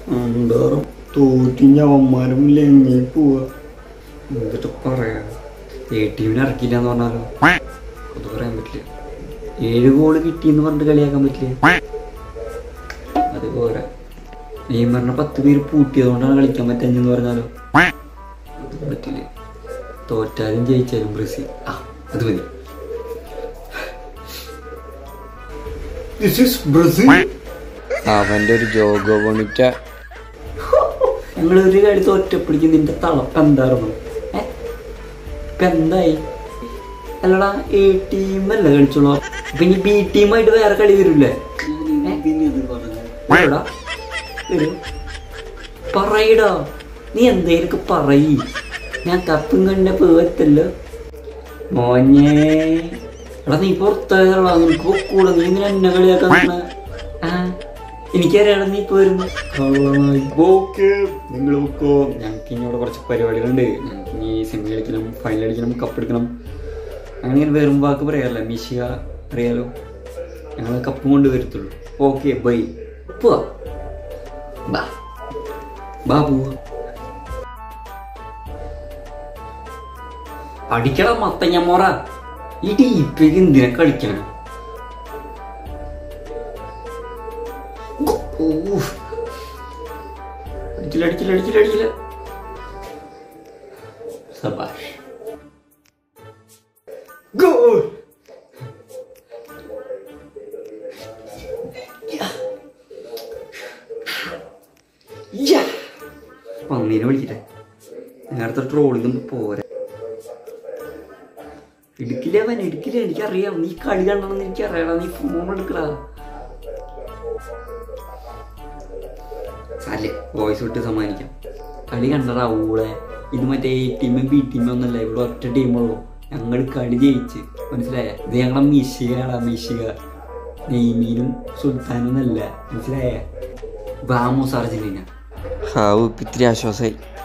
അണ്ടാറും തോറ്റിഞ്ഞ അവന്മാരും ലെങ്ങി പോവാ എന്നിട്ട് പറയാ എ ടീമിനെ ഇറക്കില്ല എന്ന് പറഞ്ഞാലോ അത് പറയാൻ പറ്റില്ല ഏഴ് ഗോള് കിട്ടിയെന്ന് പറഞ്ഞിട്ട് കളിയാക്കാൻ പറ്റില്ല അത് പോരാ നെയ്മറിനെ പത്ത് പേര് പൂട്ടിയതുകൊണ്ടാണ് കളിക്കാൻ പറ്റുന്നതെന്ന് പറഞ്ഞാലോ അത് പറ്റില്ല തോറ്റാലും ജയിച്ചാലും ബ്രസീൽ ആ അത് മതി ദിസ് ഈസ് ബ്രസീൽ അവന്റെ ഒരു ജോഗോ ബോണിറ്റ ഞങ്ങൾ ഒരു കളി തോറ്റപ്പിടിക്കും നിന്റെ തളപ്പ് എന്തായിരുന്നു ഏ? ഇപ്പൊ എന്തായി അല്ലടാ എ ടീം അല്ല കളിച്ചോളൂ അപ്പൊ ഇനി ബി ടീമായിട്ട് വേറെ കളി വരില്ലേ എവിടാ? വരൂ. പറയടാ നീ എന്തേലൊക്കെ പറയ് ഞാൻ കപ്പും കണ്ട പോവത്തല്ലോ മോഞ്ഞേ എടാ നീ പുറത്തായതാ നിനക്ക് പൊക്കൂടെ നീ ഇങ്ങനെ എന്നെ കളിയാക്കാൻ നിക്കണെ? ആ എനിക്കറിയാം നീ ഇപ്പൊ വരുന്നു ഓക്കെ നിങ്ങൾ പൊക്കോ ഞങ്ങൾക്ക് ഇനി ഇവിടെ കുറച്ച് പരിപാടികളുണ്ട് ഞങ്ങൾക്ക് ഇനി സെമി കളിക്കണം ഫൈനൽ കളിക്കണം കപ്പ് എടുക്കണം അങ്ങനെ ഇങ്ങനെ വെറും വാക്ക് പറയാറില്ല മിഷിക അറിയാലോ ഞങ്ങൾ കപ്പും കൊണ്ട് വരത്തുള്ളൂ ഓക്കെ ബൈ പോവാ ബാ ബാ പോവാ അടിക്കടാ മത്തങ്ങ മോറ ഈ ടീപ്പിക്ക് എന്തിനാ കളിക്കണം ഊഫ്. അടിച്ചില്ല അടിച്ചില്ല അടിച്ചില്ല അടിച്ചില്ല സബാഷ് ഗോൾ പന്നീനെ വിളിക്കട്ടെ നേരത്തെ ട്രോളിങ്ങൊന്നും പോരാ എടുക്കില്ല അവൻ എടുക്കില്ല എനിക്കറിയാം നീ കളി കണ്ടെന്ന് എനിക്കറിയാം നീ ഫോൺ എടുക്കടാ അല്ലേ വോയിസ് വിട്ട് സമ്മാനിക്കാം കളി കണ്ടടാ ഊളെ ഇത് മറ്റേ എ ടീമും ബി ടീമും ഒന്നല്ല ഇവിടെ ഒറ്റ ടീമുള്ളൂ ഞങ്ങൾ കളി ജയിച്ച് മനസ്സിലായ ഇത് ഞങ്ങളെ മിഷികടാ മിഷിക നെയ്മീനും സുൽത്താനും അല്ല മനസ്സിലായ ബാമോസ് അർജന്റീന ഹാവ് ഇപ്പൊ ഇത്തിരി ആശ്വാസമായി